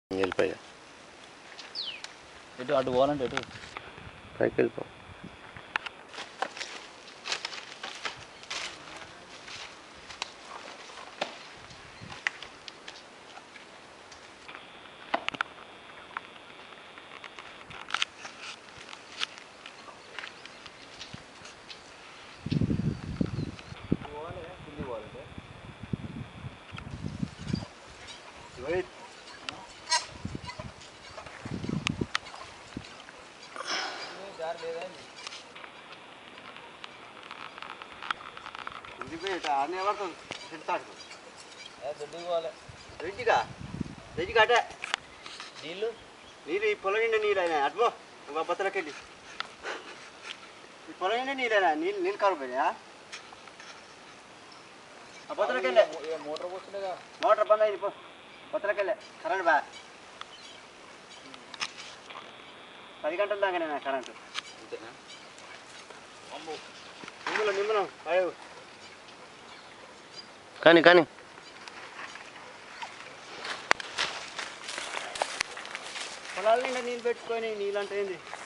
వెళ్ళిపోయా ఎటు అటు పోవాలంటే ఎటు పైకి వెళ్ళిపో దొడ్డికి పోవాలి రెడ్డిగా రెడ్డిగా అటే నీళ్ళు నీళ్ళు ఈ పొలం నిండా నీళ్ళైనా అటుపో ఇంకో బత్తలకెళ్ళి ఈ పొలం నిండా నీళ్ళైనా నీళ్ళు నీళ్ళు కారిపోయినా ఆ బత్తలకెళ్ళే మోటార్ పోతుండేగా మోటార్ బంద్ అయింది పో బత్తలకెళ్ళే కరెంట్ బా పది గంటల దాకా నేను కరెంటు అంతేనా నిమ్మలం నిమ్మలం అయ్యో కానీ కానీ పొలాల నిండా నీళ్ళు పెట్టుకొని నీళ్ళు అంటే ఏంది